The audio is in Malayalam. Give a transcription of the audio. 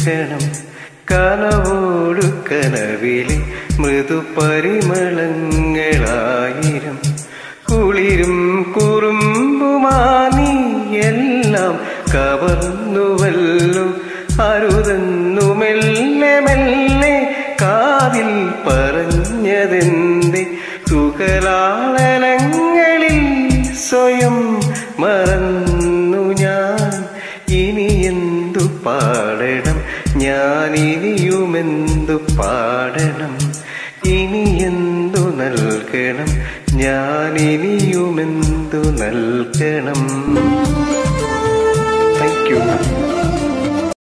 കേൾക്കണം കനവോടു കനവിലെ മൃദുപരിമളങ്ങളായിരം കുളിരും കുറുമ്പുമാനീ എല്ലാം കവർന്നുവല്ലോ അരുതെന്നു മെല്ലെ മെല്ലെ കാതിൽ പറഞ്ഞതെന്റെ സുഖലാളനങ്ങളിൽ സ്വയം മറന്നു ഞാൻ ഇനി എന്തു പാടണം ഞാൻ ഇനിയുമെന്തു പാടണം ഇനി എന്തു നൽകണം ഞാൻ ഇനിയുമെന്തു നൽകണം താങ്ക് യു